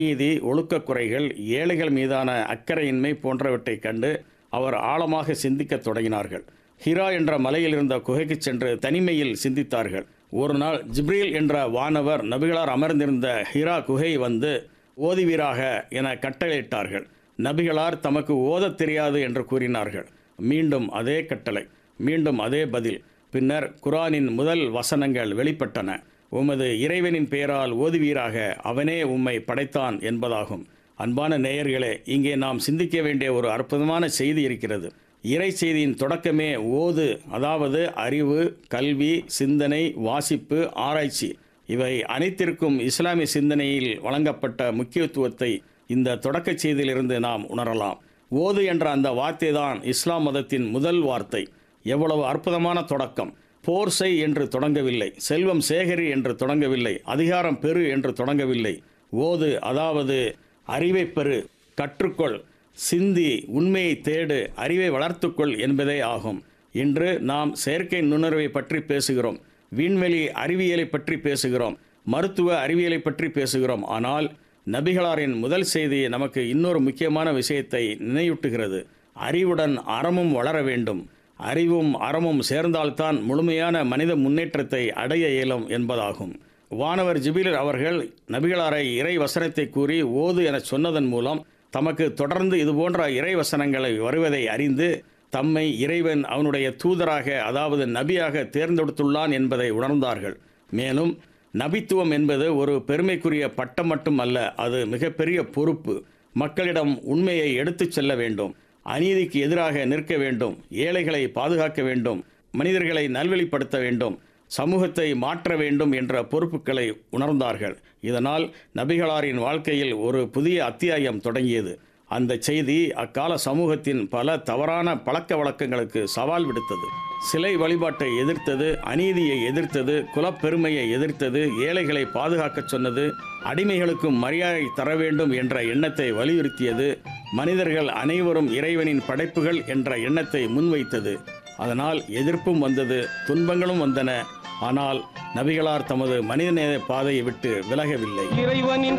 நீதி ஒழுக்கக் குறைகள் ஏழைகள் மீதான அக்கறையின்மை போன்றவற்றைக் கண்டு அவர் ஆழமாக சிந்திக்கத் தொடங்கினார்கள் ஹிரா என்ற மலையில் இருந்த குகைக்குச் சென்று தனிமையில் சிந்தித்தார்கள் ஒரு நாள் ஜிப்ரீல் என்ற வானவர் நபிகளார் அமர்ந்திருந்த ஹிரா குகை வந்து ஓதுவீராக என கட்டளையிட்டார்கள் நபிகளார் தமக்கு ஓதத் தெரியாது என்று கூறினார்கள் மீண்டும் அதே கட்டளை மீண்டும் அதே பதில் பின்னர் குரானின் முதல் வசனங்கள் வெளிப்பட்டன உமது இறைவனின் பெயரால் ஓதுவீராக அவனே உம்மை படைத்தான் என்பதாகும் அன்பான நேயர்களே இங்கே நாம் சிந்திக்க வேண்டிய ஒரு அற்புதமான செய்தி இருக்கிறது இறை செய்தியின் தொடக்கமே ஓது அதாவது அறிவு கல்வி சிந்தனை வாசிப்பு ஆராய்ச்சி இவை அனைத்திற்கும் இஸ்லாமிய சிந்தனையில் வழங்கப்பட்ட முக்கியத்துவத்தை இந்த தொடக்கச் செய்தியிலிருந்து நாம் உணரலாம் ஓது என்ற அந்த வார்த்தை தான் இஸ்லாம் மதத்தின் முதல் வார்த்தை எவ்வளவு அற்புதமான தொடக்கம் போர் செய் என்று தொடங்கவில்லை செல்வம் சேகரி என்று தொடங்கவில்லை அதிகாரம் பெறு என்று தொடங்கவில்லை ஓது அதாவது அறிவை பெறு கற்றுக்கொள் சிந்தி உண்மையை தேடு அறிவை வளர்த்துக்கொள் என்பதே ஆகும் இன்று நாம் செயற்கை நுண்ணறிவை பற்றி பேசுகிறோம் விண்வெளி அறிவியலை பற்றி பேசுகிறோம் மருத்துவ அறிவியலை பற்றி பேசுகிறோம் ஆனால் நபிகளாரின் முதல் செய்தி நமக்கு இன்னொரு முக்கியமான விஷயத்தை நினைவூட்டுகிறது அறிவுடன் அறமும் வளர வேண்டும் அறிவும் அறமும் சேர்ந்தால்தான் முழுமையான மனித முன்னேற்றத்தை அடைய இயலும் என்பதாகும் வானவர் ஜிபிலர் அவர்கள் நபிகளாரை இறை வசனத்தை கூறி ஓது என சொன்னதன் மூலம் தமக்கு தொடர்ந்து இதுபோன்ற இறை வசனங்களை வருவதை அறிந்து தம்மை இறைவன் அவனுடைய தூதராக அதாவது நபியாக தேர்ந்தெடுத்துள்ளான் என்பதை உணர்ந்தார்கள் மேலும் நபித்துவம் என்பது ஒரு பெருமைக்குரிய பட்டம் மட்டும் அல்ல அது மிகப்பெரிய பொறுப்பு மக்களிடம் உண்மையை எடுத்துச் செல்ல வேண்டும் அநீதிக்கு எதிராக நிற்க வேண்டும் ஏழைகளை பாதுகாக்க வேண்டும் மனிதர்களை நல்வழிப்படுத்த வேண்டும் சமூகத்தை மாற்ற வேண்டும் என்ற பொறுப்புகளை உணர்ந்தார்கள் இதனால் நபிகளாரின் வாழ்க்கையில் ஒரு புதிய அத்தியாயம் தொடங்கியது அந்த செய்தி அக்கால சமூகத்தின் பல தவறான பழக்க வழக்கங்களுக்கு சவால் விடுத்தது சிலை வழிபாட்டை எதிர்த்தது அநீதியை எதிர்த்தது குலப்பெருமையை எதிர்த்தது ஏழைகளை பாதுகாக்கச் சொன்னது அடிமைகளுக்கும் மரியாதை தர வேண்டும் என்ற எண்ணத்தை வலியுறுத்தியது மனிதர்கள் அனைவரும் இறைவனின் படைப்புகள் என்ற எண்ணத்தை முன்வைத்தது அதனால் எதிர்ப்பும் வந்தது துன்பங்களும் வந்தன ஆனால் நபிகளார் தமது மனிதநேய பாதையை விட்டு விலகவில்லை இறைவனின்